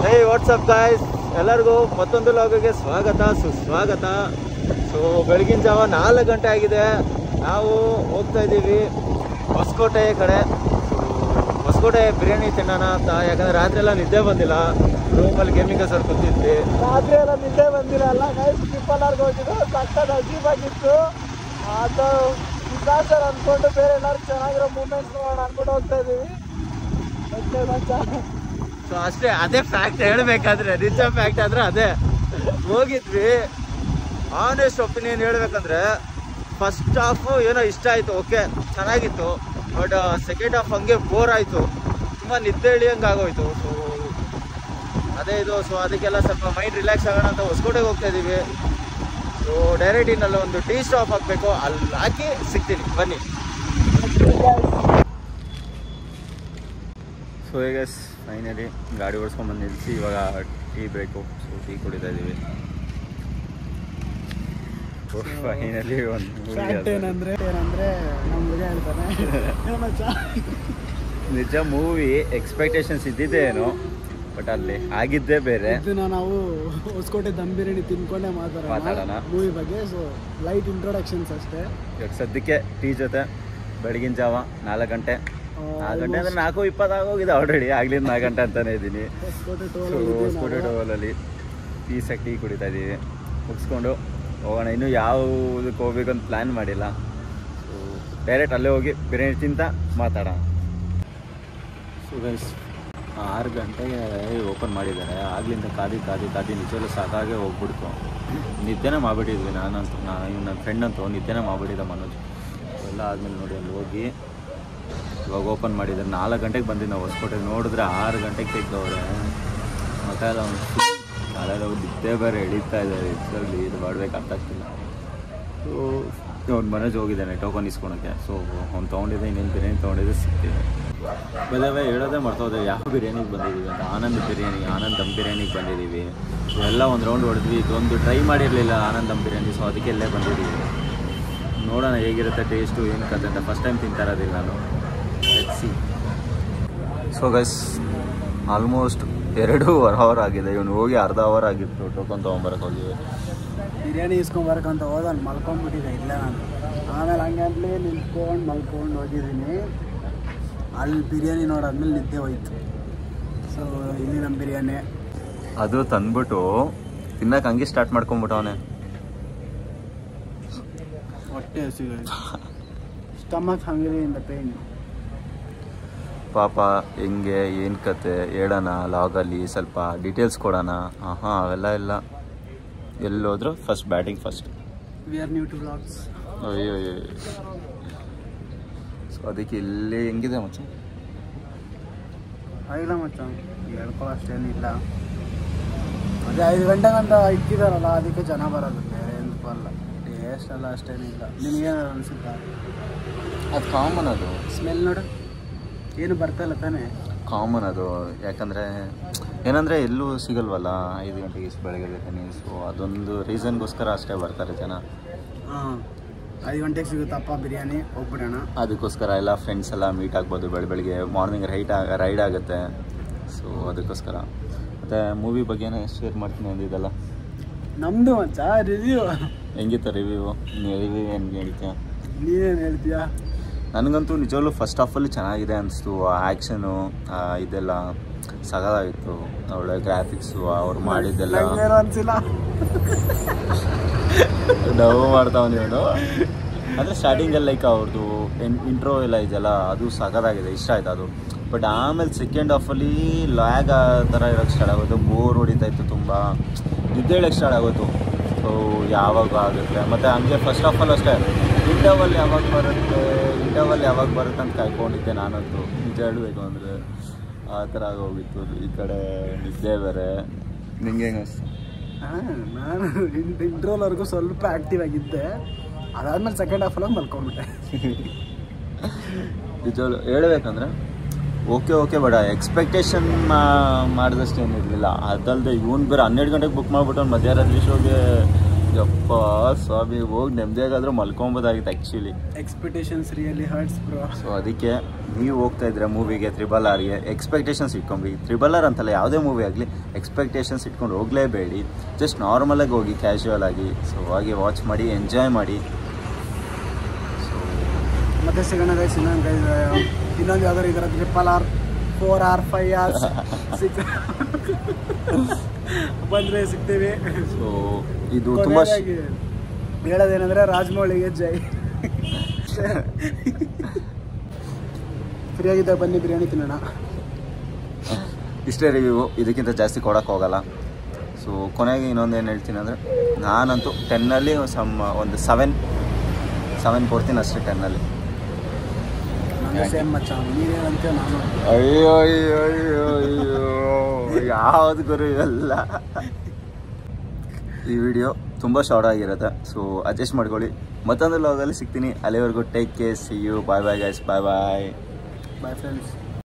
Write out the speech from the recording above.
ಹೇ WhatsApp guys ಎಲ್ಲರಿಗೂ ಮತ್ತೊಂದು ಲಾಗಿಗೆ ಸ್ವಾಗತ ಸುಸ್ವಾಗತ ಸೊ ಬೆಳಗಿನ ಜಾವ ನಾಲ್ಕು ಗಂಟೆ ಆಗಿದೆ ನಾವು ಹೋಗ್ತಾ ಇದ್ದೀವಿ ಹೊಸಕೋಟೆ ಕಡೆ So, ಹೊಸಕೋಟೆ ಬಿರಿಯಾನಿ ತಿನ್ನೋಣ ಅಂತ ಯಾಕಂದ್ರೆ ರಾತ್ರಿ ಎಲ್ಲ ನಿದ್ದೆ ಬಂದಿಲ್ಲ ರೂಮಲ್ಲಿ ಗೇಮಿಂಗ್ ಸರ್ ಕೂತಿದ್ವಿ ರಾತ್ರಿ ಎಲ್ಲ ನಿದ್ದೆ ಬಂದಿಲ್ಲ ಅಲ್ಲ ಗೈಸ್ ಟ್ರಿಪ್ಪಲ್ಲಾರ್ಗೆ ಹೋಗಿದ್ದು ಸಕ್ಕತ್ ಅಜೀಬಾಗಿತ್ತು ಅದು ಡಿಸಾಸ್ಟರ್ ಅಂದ್ಕೊಂಡು ಬೇರೆ ಎಲ್ಲರೂ ಚೆನ್ನಾಗಿರೋ ಮೂಮೆಂಟ್ಸ್ ನೋಡೋಣ ಅನ್ಕೊಂಡು ಹೋಗ್ತಾ ಇದೀವಿ ಮತ್ತೆ ಮಚ್ಚ ಸೊ ಅಷ್ಟೇ ಅದೇ ಫ್ಯಾಕ್ಟ್ ಹೇಳ್ಬೇಕಾದ್ರೆ ನಿಜ ಫ್ಯಾಕ್ಟ್ ಆದ್ರೆ ಅದೇ ಹೋಗಿದ್ವಿ ಆನೆಸ್ಟ್ ಒಪಿನಿಯನ್ ಹೇಳ್ಬೇಕಂದ್ರೆ ಫಸ್ಟ್ ಹಾಫ್ ಏನೋ ಇಷ್ಟ ಆಯ್ತು ಓಕೆ ಚೆನ್ನಾಗಿತ್ತು ಬಟ್ ಸೆಕೆಂಡ್ ಹಾಫ್ ಹಂಗೆ ಬೋರ್ ಆಯ್ತು ತುಂಬ ನಿದ್ದೆ ಇಳಿಯಂಗೆ ಆಗೋಯ್ತು ಸೊ ಅದೇ ಇದು ಸೊ ಅದಕ್ಕೆಲ್ಲ ಸ್ವಲ್ಪ ಮೈಂಡ್ ರಿಲ್ಯಾಕ್ಸ್ ಆಗೋಣ ಅಂತ ಹೊಸಕೋಟೆಗೆ ಹೋಗ್ತಾ ಇದೀವಿ ಸೊ ಡೈರೆಕ್ಟ್ ಇನ್ನಲ್ಲಿ ಒಂದು ಟೀ ಸ್ಟಾಪ್ ಹಾಕಬೇಕು ಅಲ್ಲಿ ಹಾಕಿ ಸಿಗ್ತೀನಿ ಬನ್ನಿ ಸೊ ಈಗ ಫೈನಲಿ ಗಾಡಿ ಓಡಿಸ್ಕೊಂಬಂದು ನಿಲ್ಲಿಸಿ ಇವಾಗ ಟೀ ಬೇಕು ಸೊ ಟೀ ಕುಡಿತಾ ಇದ್ದೀವಿ ಫೈನಲಿ ಒಂದು ಫ್ಯಾಕ್ಟ್ ಏನಂದ್ರೆ ಏನಂದ್ರೆ ನಮ್ಮ ಹುಡುಗ ಹೇಳ್ತಾನೆ ಏ ಮಚ್ಚ ನಿಜ ಮೂವಿ ಎಕ್ಸ್ಪೆಕ್ಟೇಷನ್ಸ್ ಇದ್ದಿದ್ದೇ ಏನೋ ಬಟ್ ಅಲ್ಲಿ ಆಗಿದ್ದೇ ಬೇರೆ ಇದನ್ನ ನಾವು ಹೊಸಕೋಟೆ ದಮ್ ಬಿರಿಯಾನಿ ತಿನ್ಕೊಂಡೇ ಮಾತಾಡೋಣ. ಮಾತಾಡೋಣ ಮೂವಿ ಬಗ್ಗೆ ಸೊ ಲೈಟ್ ಇಂಟ್ರೊಡಕ್ಷನ್ಸ್ ಅಷ್ಟೇ ಇವಾಗ ಸದ್ಯಕ್ಕೆ ಟೀ ಜೊತೆ ಬೆಳಗಿನ ಜಾವ ನಾಲ್ಕು ಗಂಟೆ ನಾಲ್ಕು ಗಂಟೆ ಅಂದ್ರೆ ನಾಲ್ಕು ಇಪ್ಪತ್ತು ಆಗೋಗಿದೆ ಆಲ್ರೆಡಿ ಆಗ್ಲಿಂದ ನಾಲ್ಕು ಗಂಟೆ ಅಂತಾನೆ ಇದ್ದೀನಿ ಹೊಸಕೋಟೆ ಸೊ ಸ್ಕೂಟಿ ಟೋಲಲ್ಲಿ ಪೀಸಾಗಿ ಟೀ ಕುಡಿತಾ ಇದ್ದೀವಿ ಮುಗಿಸ್ಕೊಂಡು ಹೋಗೋಣ ಇನ್ನೂ ಯಾವುದಕ್ಕೆ ಹೋಗ್ಬೇಕು ಅಂತ ಪ್ಲ್ಯಾನ್ ಮಾಡಿಲ್ಲ ಸೊ ಡೈರೆಕ್ಟ್ ಅಲ್ಲೇ ಹೋಗಿ ಬಿರಿಯಾನಿ ತಿಂತ ಮಾತಾಡೋಣ ಸೊ ಗೈಸ್ ಆರು ಗಂಟೆಗೆ ಓಪನ್ ಮಾಡಿದ್ದಾರೆ ಆಗ್ಲಿಂದ ಕಾದಿ ಕಾದಿ ಕಾದಿ ನಿಜವಲ್ಲೂ ಸಾಕಾಗೆ ಹೋಗ್ಬಿಡ್ತು ನಿದ್ದೆನೇ ಮಾಡಿಬಿಟ್ಟಿದ್ವಿ ನಾನಂತೂ ನಾನು ಇವ್ನು ನನ್ನ ಫ್ರೆಂಡ್ ಅಂತೂ ನಿದ್ದೆನೇ ಮಾಡಿಬಿಟ್ಟಿದ್ದ ಮನೋಜ್ ಎಲ್ಲ ಆದಮೇಲೆ ನೋಡಿ ಅಲ್ಲಿ ಹೋಗಿ ಇವಾಗ ಓಪನ್ ಮಾಡಿದ್ದಾರೆ ನಾಲ್ಕು ಗಂಟೆಗೆ ಬಂದಿದ್ದು ನಾವು ಹೊಸ್ಕೋಟೆಗೆ ನೋಡಿದ್ರೆ ಆರು ಗಂಟೆಗೆ ತೆಗ್ದವ್ರೆ ಮತ್ತೆ ಎಲ್ಲ ಒಂದು ಕಾಲೆಲ್ಲ ಒಂದು ನಿದ್ದೆ ಬೇರೆ ಎಳೀತಾ ಇದ್ದಾರೆ ಇದರಲ್ಲಿ ಇದು ಮಾಡ್ಬೇಕು ಅರ್ಥ ಆಗ್ತಿಲ್ಲ ಸೊ ಅವ್ನು ಮನೋಜ್ ಹೋಗಿದ್ದಾನೆ ಟೋಕನ್ ಇಸ್ಕೊಳಕ್ಕೆ ಸೊ ಅವ್ನು ತೊಗೊಂಡಿದ್ದೆ ಇನ್ನೇನು ಬಿರಿಯಾನಿ ತೊಗೊಂಡಿದ್ದೆ ಸಿಗ್ತಿದೆ ಬದವೇ ಹೇಳೋದೇ ಮರ್ತೋದೆ ಯಾವ ಬಿರಿಯಾನಿಗೆ ಬಂದಿದ್ದೀವಿ ಅಂತ ಆನಂದ್ ಬಿರಿಯಾನಿ ಆನಂದ್ ದಮ್ ಬಿರಿಯಾನಿಗೆ ಬಂದಿದ್ದೀವಿ ಸೊ ಎಲ್ಲ ಒಂದು ರೌಂಡ್ ಹೊಡೆದ್ವಿ ಇದೊಂದು ಟ್ರೈ ಮಾಡಿರಲಿಲ್ಲ ಆನಂದ್ ದಮ್ ಬಿರಿಯಾನಿ ಸೊ ಅದಕ್ಕೆ ಇಲ್ಲೇ ಬಂದಿದ್ದೀವಿ ನೋಡೋಣ ಹೇಗಿರುತ್ತೆ ಟೇಸ್ಟು ಏನು ಕತೆ ಅಂತ ಫಸ್ಟ್ ಟೈಮ್ ತಿಂತಾ ಇರೋದಿಲ್ಲ ನಾನು ಸಿ ಸೊ ಗೈಸ್ ಆಲ್ಮೋಸ್ಟ್ ಎರಡೂವರೆ ಅವರ್ ಆಗಿದೆ ಇವನು ಹೋಗಿ ಅರ್ಧ ಅವರ್ ಆಗಿತ್ತು ಟೋಕನ್ ತೊಗೊಂಬರಕ್ಕೆ ಹೋಗಿವಿ ಬಿರಿಯಾನಿ ಇಸ್ಕೊಂಬರಕಂತ ಹೋದ ಅಲ್ಲಿ ಮಲ್ಕೊಂಡ್ಬಿಟ್ಟಿದ್ದೆ ಇಲ್ಲ ನಾನು ಆಮೇಲೆ ಹಂಗಂತಲೇ ನಿಂತ್ಕೊಂಡು ಮಲ್ಕೊಂಡು ಹೋಗಿದ್ದೀನಿ ಅಲ್ಲಿ ಬಿರಿಯಾನಿ ನೋಡಾದ್ಮೇಲೆ ನಿದ್ದೆ ಹೋಯ್ತು ಸೊ ಇಲ್ಲಿ ನಮ್ಮ ಬಿರಿಯಾನಿ ಅದು ತಂದ್ಬಿಟ್ಟು ತಿನ್ನಕ್ಕೆ ಹಂಗೆ ಸ್ಟಾರ್ಟ್ ಮಾಡ್ಕೊಂಬಿಟ್ಟವನೆ ಹೊಟ್ಟೆ ಹಸಿವೆ stomach hungry in the pain ಪಾಪ ಹೆಂಗೆ ಏನು ಕತೆ ಹೇಳೋಣ ಲಾಗಲ್ಲಿ ಸ್ವಲ್ಪ ಡೀಟೇಲ್ಸ್ ಕೊಡೋಣ ಹಾಂ ಹಾಂ ಅವೆಲ್ಲ ಇಲ್ಲ ಎಲ್ಲೋದ್ರು first batting first we are new to blogs ಅಯ್ಯೋ ಸೊ ಅದಕ್ಕೆ ಇಲ್ಲಿ ಹೆಂಗಿದೆ ಮಚ್ಚ ಆಗಿಲ್ಲ ಮಚ್ಚ ಹೇಳ್ಕೊಳ್ಳೋ ಅಷ್ಟೇನಿಲ್ಲ ಅದೇ ಐದು ಗಂಟೆ ಗಂಟ ಇಕ್ಕಿದಾರಲ್ಲ ಅದಕ್ಕೆ ಜನ ಬರೋದು ಬೇರೆ ಏನು ಬರಲ್ಲ ಟೇಸ್ಟ್ ಎಲ್ಲ ಅಷ್ಟೇನಿಲ್ಲ ನಿನಗೇನಾದ್ರು ಅನಿಸುತ್ತಾ ಅದು ಕಾಮನ್ ಅದು ಸ್ಮೆಲ್ ನೋಡು ಏನು ಬರ್ತಾ ಇಲ್ಲ ತಾನೇ ಕಾಮನ್ ಅದು ಯಾಕಂದರೆ ಏನಂದರೆ ಎಲ್ಲೂ ಸಿಗಲ್ವಲ್ಲ ಐದು ಗಂಟೆಗೆ ಇಷ್ಟು ಬೆಳಗ್ಗೆ ಬೇಕನಿ ಸೊ ಅದೊಂದು ರೀಸನ್ಗೋಸ್ಕರ ಅಷ್ಟೇ ಬರ್ತಾರೆ ಜನ ಹಾಂ ಐದು ಗಂಟೆಗೆ ಸಿಗುತ್ತಪ್ಪ ಬಿರಿಯಾನಿ ಹೋಗ್ಬಿಡೋಣ ಅದಕ್ಕೋಸ್ಕರ ಎಲ್ಲ ಫ್ರೆಂಡ್ಸ್ ಎಲ್ಲ ಮೀಟ್ ಆಗ್ಬೋದು ಬೆಳ ಬೆಳಿಗ್ಗೆ ಮಾರ್ನಿಂಗ್ ರೈಟ್ ಆಗ ರೈಡ್ ಆಗುತ್ತೆ ಸೊ ಅದಕ್ಕೋಸ್ಕರ ಮತ್ತು ಮೂವಿ ಬಗ್ಗೆನೇ ಶೇರ್ ಮಾಡ್ತೀನಿ ಅಂದಿದ್ದಲ್ಲ ನಮ್ಮದು ಮಚ್ಚ ರಿವ್ಯೂ ಹೆಂಗಿತ್ತು ರಿವ್ಯೂ ನೀವು ರಿವ್ಯೂ ಏನು ಹೇಳ್ತೀಯ ನೀನೇನು ಹೇಳ್ತೀಯಾ ನನಗಂತೂ ನಿಜವಾಗ್ಲೂ ಫಸ್ಟ್ ಹಾಫಲ್ಲಿ ಚೆನ್ನಾಗಿದೆ ಅನಿಸ್ತು ಆ್ಯಕ್ಷನು ಇದೆಲ್ಲ ಸಗದಾಗಿತ್ತು ಒಳ್ಳೆ ಗ್ರಾಫಿಕ್ಸು ಅವ್ರು ಮಾಡಿದ್ದೆಲ್ಲ ನಂಗೇನು ಅನಿಸಿಲ್ಲ ಡವ್ ಮಾಡ್ತಾವನು ಇವನು ಅಂದರೆ ಸ್ಟಾರ್ಟಿಂಗಲ್ಲಿ ಲೈಕ್ ಅವ್ರದ್ದು ಇಂಟ್ರೋ ಎಲ್ಲ ಇದೆಯಲ್ಲ ಅದು ಸಗದಾಗಿದೆ ಇಷ್ಟ ಆಯ್ತು ಅದು ಬಟ್ ಆಮೇಲೆ ಸೆಕೆಂಡ್ ಹಾಫಲ್ಲಿ ಲ್ಯಾಗ್ ಆ ಥರ ಇರೋಕ್ಕೆ ಸ್ಟಾರ್ಟ್ ಆಗೋದು ಬೋರ್ ಹೊಡಿತಾ ಇತ್ತು ತುಂಬ ನಿದ್ದೆ ಹೇಳಕ್ಕೆ ಸ್ಟಾರ್ಟ್ ಆಗೋದು ಸೊ ಯಾವಾಗ ಆಗುತ್ತೆ ಮತ್ತು ಹಂಗೆ ಫಸ್ಟ್ ಹಾಫಲ್ಲಿ ಅಷ್ಟೇ ಇಂಟರ್ವಲ್ ಯಾವಾಗ ಬರುತ್ತೆ ಇಂಟರ್ವಲ್ ಯಾವಾಗ ಬರುತ್ತೆ ಅಂತ ಕಾಯ್ಕೊಂಡಿದ್ದೆ ನಾನಂತೂ ನಿಜ ಹೇಳಬೇಕು ಅಂದರೆ ಆ ಥರ ಆಗೋಗಿತ್ತು ಈ ಕಡೆ ನಿದ್ದೆ ಬೇರೆ ನಿಂಗೆ ಹೆಂಗೆ ಅನಿಸ್ತು ಹಾಂ ನಾನು ಇಂಟ್ರೋಲ್ವರೆಗೂ ಸ್ವಲ್ಪ ಆ್ಯಕ್ಟಿವ್ ಆಗಿದ್ದೆ ಅದಾದ್ಮೇಲೆ ಸೆಕೆಂಡ್ ಹಾಫಲ್ಲಿ ಮಲ್ಕೊಂಡ್ಬಿಟ್ಟೆ ನಿಜವಾಗ್ಲು ಹೇಳ್ಬೇಕಂದ್ರೆ ಓಕೆ ಓಕೆ ಬೇಡ ಎಕ್ಸ್ಪೆಕ್ಟೇಷನ್ ಮಾಡಿದಷ್ಟು ಏನಿರಲಿಲ್ಲ ಅದಲ್ಲದೆ ಇವನು ಬೇರೆ ಹನ್ನೆರಡು ಗಂಟೆಗೆ ಬುಕ್ ಮಾಡ್ಬಿಟ್ಟು ಅವ್ನು ಮಧ್ಯರಾತ್ರಿ ಶೋಗೆ ಯಪ್ಪ ಸ್ವಾಮಿ ಹೋಗಿ ನೆಮ್ಮದಿಯಾಗಾದ್ರೂ ಮಲ್ಕೊಬೋದಾಗಿತ್ತು actually expectations really hurts bro so ಅದಕ್ಕೆ ನೀವು ಹೋಗ್ತಾ ಇದ್ರೆ ಮೂವಿಗೆ ತ್ರಿಬಲ್ ಆರ್ಗೆ ಎಕ್ಸ್ಪೆಕ್ಟೇಷನ್ಸ್ ಇಟ್ಕೊಂಡ್ರಿ ತ್ರಿಬಲ್ ಆರ್ ಅಂತಲ್ಲ ಯಾವುದೇ ಮೂವಿ ಆಗಲಿ ಎಕ್ಸ್ಪೆಕ್ಟೇಷನ್ಸ್ ಇಟ್ಕೊಂಡು ಹೋಗಲೇಬೇಡಿ ಜಸ್ಟ್ ನಾರ್ಮಲಾಗಿ ಹೋಗಿ ಕ್ಯಾಶುವಲ್ ಆಗಿ ಸೊ ಹಾಗೆ ವಾಚ್ ಮಾಡಿ ಎಂಜಾಯ್ ಮಾಡಿ ಸೊ ಮತ್ತೆ ಸಿಗೋಣ ಗೈಸ್ ಇನ್ನೊಂದು ಗೈಸ್ ಇನ್ನೊಂದು ಯಾವ್ದಾರು ಇದರ triple R four R five R six ಬಂದರೆ ಸಿಗ್ತೀವಿ ಸೊ ಇದು ತುಂಬ ಕೊನೆಯದಾಗಿ ಹೇಳೋದೇನೆಂದ್ರೆ ರಾಜಮೌಳಿಗೆ ಜೈ ಫ್ರೀಯಾಗಿದ್ದಾಗ ಬನ್ನಿ ಬಿರಿಯಾನಿ ತಿನ್ನೋಣ ಇಷ್ಟೇ ರಿವ್ಯೂ ಇದಕ್ಕಿಂತ ಜಾಸ್ತಿ ಕೊಡೋಕ್ಕೆ ಹೋಗಲ್ಲ ಸೊ ಕೊನೆಗೆ ಇನ್ನೊಂದು ಏನು ಹೇಳ್ತೀನಿ ಅಂದರೆ ನಾನಂತೂ ಟೆನ್ನಲ್ಲಿ ಸಮ್ ಒಂದು ಸೆವೆನ್ ಸೆವೆನ್ ಕೊಡ್ತೀನಿ ಅಷ್ಟೇ ಟೆನ್ನಲ್ಲಿ ನಂಗೆ ಸೇಮ್ ಮಚ್ಚ ನೀನು ಹೇಳಂತೀಯ ನಾನು ಅಯ್ಯೋ ಅಯ್ಯೋ ಅಯ್ಯೋ ಅಯ್ಯೋ ಯಾವ್ದು ಗುರು ಇವೆಲ್ಲ ಈ ವಿಡಿಯೋ ತುಂಬ ಶಾರ್ಟ್ ಆಗಿರುತ್ತೆ ಸೊ ಅಡ್ಜಸ್ಟ್ ಮಾಡ್ಕೊಳ್ಳಿ ಮತ್ತೊಂದು ಲಾಗಲ್ಲಿ ಸಿಗ್ತೀನಿ ಅಲ್ಲಿವರೆಗೂ take care see you bye bye guys bye bye bye friends